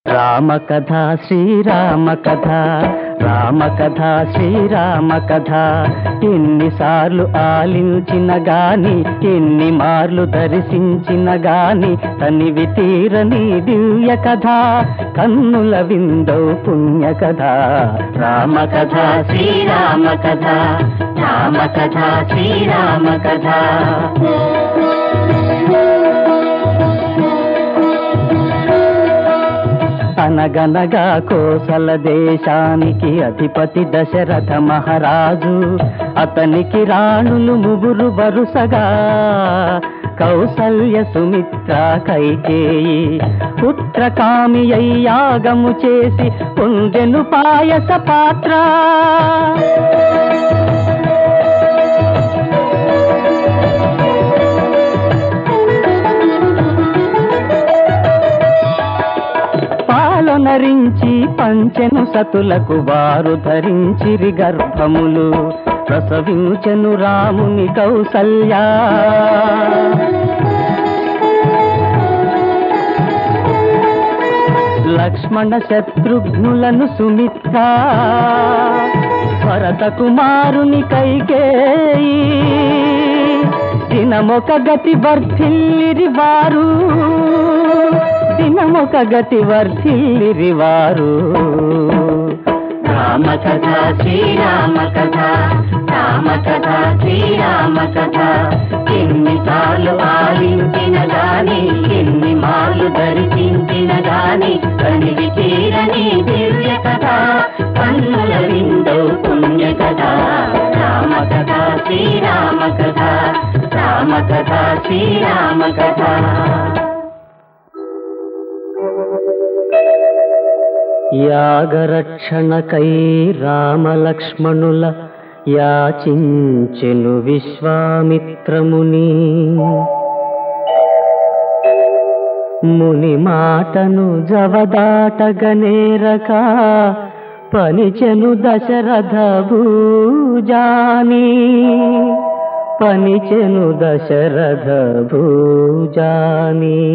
రామ కథ శ్రీరామ కథ రామ కథ శ్రీరామ కథ ఎన్నిసార్లు ఆలించిన గాని ఎన్ని మార్లు దర్శించిన గాని తనివి తీరని దివ్య కథ కన్నుల విందౌ పుణ్య కథ రామ కథ శ్రీరామ కథ రామ కథ శ్రీరామ కథ అనగనగా కోసల దేశానికి అధిపతి దశరథ మహారాజు అతనికి రాణులు ముగురు వరుసగా కౌసల్య సుమిత్ర కైకేయి పుత్రకామి యాగము చేసి పొందెను పాయస పాత్ర పాలనరించి పంచెను సతులకు వారు ధరించిరి గర్భములు ప్రసవించెను రాముని కౌసల్య లక్ష్మణ శత్రుఘ్నులను సుమిత్ర భరత కుమారుని కైకేయి దినమొక గతి వర్ధిల్లిరి వారు దినమొక గతి వర్ధిల్లిరి వారు రామ కథ శ్రీరామ కథ రామ కథ శ్రీరామ కథ ఎన్నిసార్లు ఆలించిన గాని ఎన్ని మార్లు దర్శించిన గాని కనివి తీరని దివ్య కథ కన్నుల విందో పుణ్య కథ రామ కథ శ్రీరామ కథ రామ కథ శ్రీరామ కథ యాగరక్షణకై రామలక్ష్మణుల యాచించెను విశ్వామిత్రముని ముని మాటను జవదాటగనేరక పనిచెను దశరథ భూజాని పనిచెను దశరథ భూజాని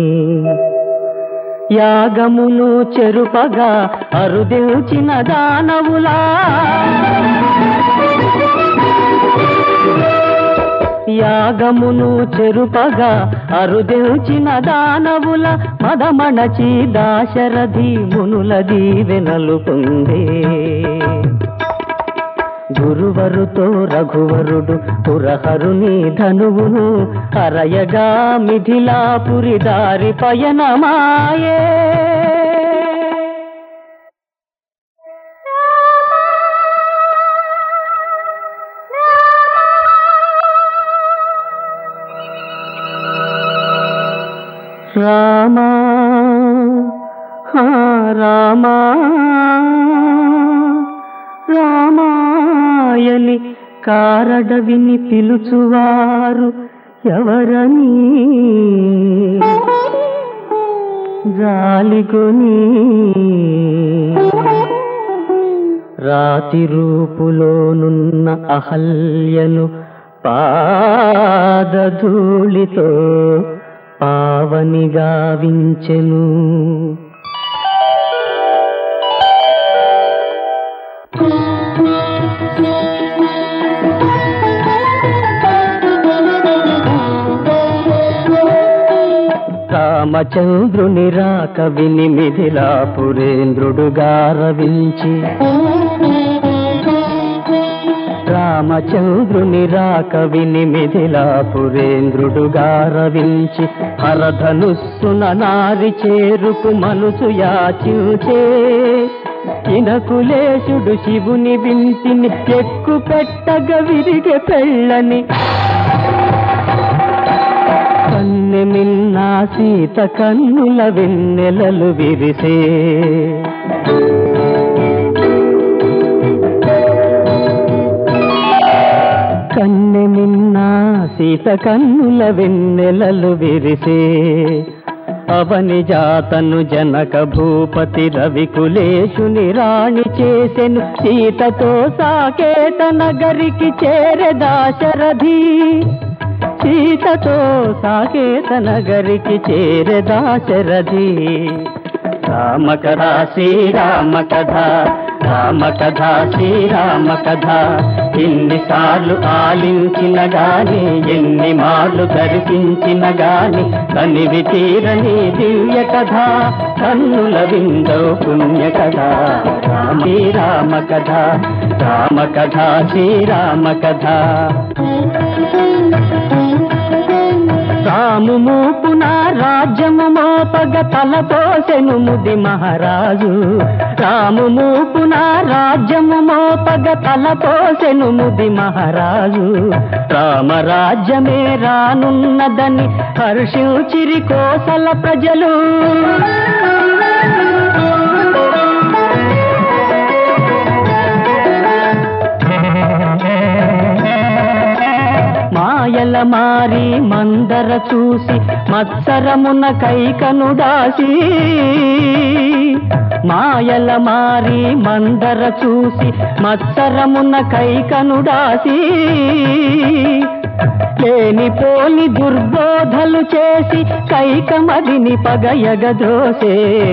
యాగమును చెరుపగా అరుదించిన దానవులా యాగమును చెరుపగా అరుదించిన దానవుల మదమణచి దాశరథి మునుల దీవెనలు పొందే గురువరుతో రఘువరుడు పురహరుని ధనువును అరయగా మిథిలాపురి దారి పయనమాయే రామా హా రామా రామాయని కారడవిని పిలుచువారు ఎవరని జాలిగొని రాతి రూపులోనున్న అహల్యను పాదధూళితో పావనిగా వించెను రామచంద్రుని రాక విని మిథిలాపురేంద్రుడు గారవించి రామచంద్రుని రాక విని మిథిలాపురేంద్రుడు గారవించి హరధనుస్సున నారి చేరుకు మనుసు యాచించే ఇనకులేశుడు శివుని వింటిని ఎక్కు పెట్టగ విరిగె పెళ్ళని కన్నె మిన్నా సీత కన్నుల వెన్నెలలు విరిసే కన్నె మిన్నా సీత కన్నుల వెన్నెలలు విరిసే అవని జాతను జనక భూపతి రవి కులేశుని రాణి చేసెను సీతతో సాకేత నగరికి చేరె దాశరథి సీతతో సాకేత నగరికి చేరె దాశరథి రామ కథ శ్రీరామ కథ రామ కథ శ్రీరామ కథ ఎన్నిసార్లు ఆలించిన గాని ఎన్ని మార్లు దర్శించిన గాని కనివి తీరని దివ్య కథ కన్నుల విందో పుణ్య కథ శ్రీరామ కథ రామ కథ శ్రీరామ కథ రాము మూపున రాజ్యము మోపగ తలపోసెను ముది మహారాజు రాము మూపున రాజ్యము మోపగ తలపోసెను ముది మహారాజు రామరాజ్యమే రానున్నదని హర్షించిరి కోసల ప్రజలు మాయల మారి మందర చూసి మత్సరమున కైకనుడాసి మాయల మారి మందర చూసి మత్సరమున కైకనుడాసి లేనిపోని దుర్బోధలు చేసి కైకమదిని పగయగదోసే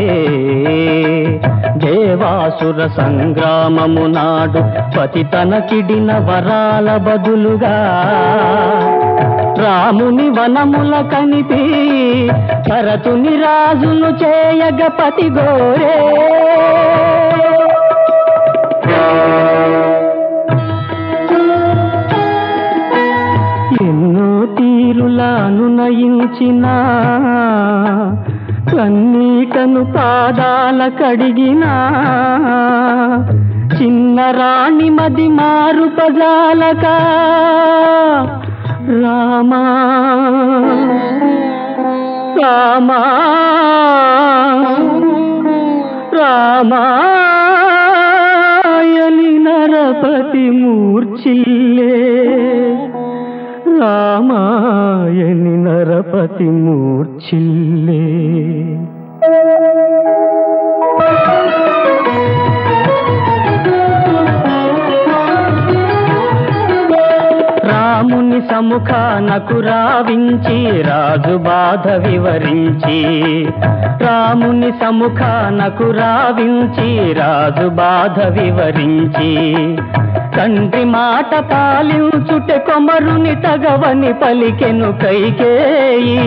దేవాసుర సంగ్రామము నాడు పతి తనకిడిన వరాల బదులుగా రాముని వనముల కనిపి భరతుని రాజును చేయగ పతి గోరే ఎన్నో తీరులా అనునయించిన కన్నీటను పాదాల కడిగినా చిన్న రాణి మది మారు పజాలక రామా రామా రామాయలి నరపతి మూర్ఛిల్లే రామాయని నరపతి మూర్ఛిల్లే రాముని సముఖానకు రావించి రాజు బాధ వివరించి రాముని సముఖానకు రావించి రాజు బాధ వివరించి తండ్రి మాట పాలించుట కొమరుని తగవని పలికెను కైకేయి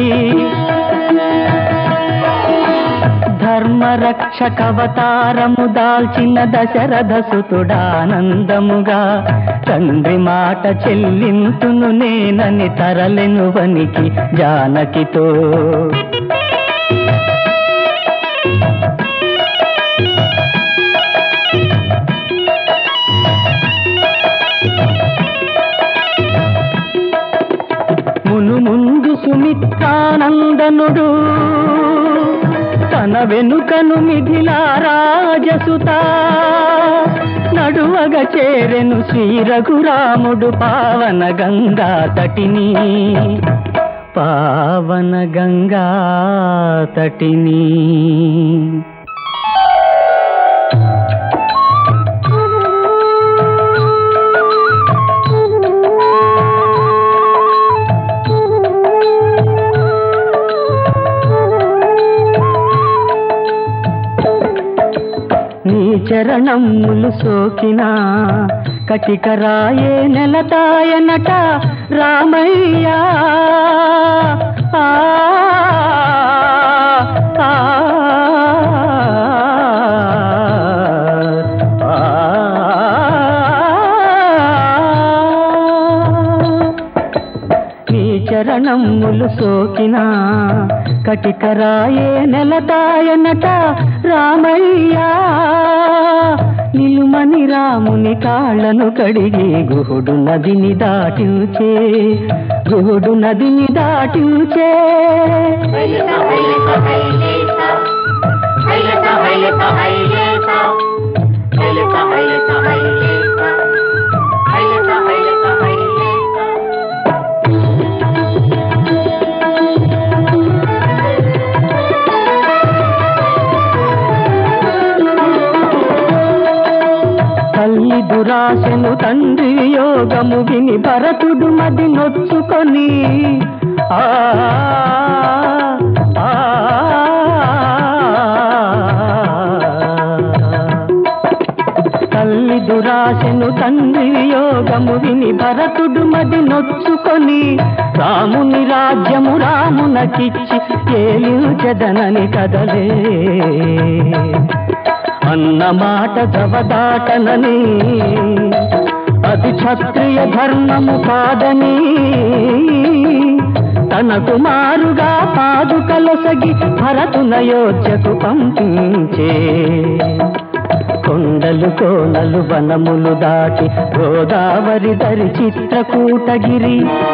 ధర్మరక్షకవతారము దాల్చిన దశరథ సుతుడానందముగా తండ్రి మాట చెల్లింతును నేనని తరలెను వనికి జానకితో మును ముందు సుమిత్రానందనుడు తన వెనుకను మిథిలా రాజసుత నడువగ చేరెను శ్రీ రఘురాముడు పావన గంగా తటిని పావన గంగా తటిని నీ చరణములు సోకినా కటికరాయే నెలతాయనట రామయ్యా ఆ, ఆ, ఆ. నీ చరణములు సోకినా కటికరాయే నెలతాయనట రామయ్యా నిలుమని రాముని కాళ్ళను కడిగి గుహుడు నదిని దాటించే గుహుడు నదిని దాటించే హైలత హైలత హైలేత హైలత హైలత హైలేత హైలత హైలత హైలేత హైలత హైలత హైలేత తల్లి దురాశను తండ్రి యోగము విని భరతుడు మది నొచ్చుకొని ఆ ఆ, ఆ, నొచ్చుకొని రాముని రాజ్యము రామునకిచ్చి ఏలించదనని కదలే అన్న మాట జవదాటనని అది క్షత్రియ ధర్మము కాదని తన కుమారుగా పాదుకలొసగి భరతునయోధ్యకు పంపించే కొండలు కోనలు వనములు దాటి గోదావరి దరి చిత్రకూటగిరి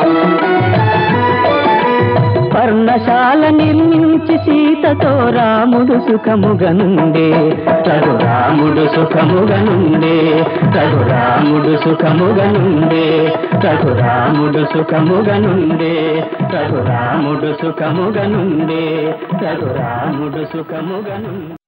పర్ణశాల నిర్మించి సీతతో రాముడు సుఖముగనుండే రఘురాముడు సుఖముగనుండే రఘురాముడు సుఖముగనుండే రఘురాముడు సుఖముగనుండే రఘురాముడు సుఖముగనుండే రఘురాముడు సుఖముగనుండే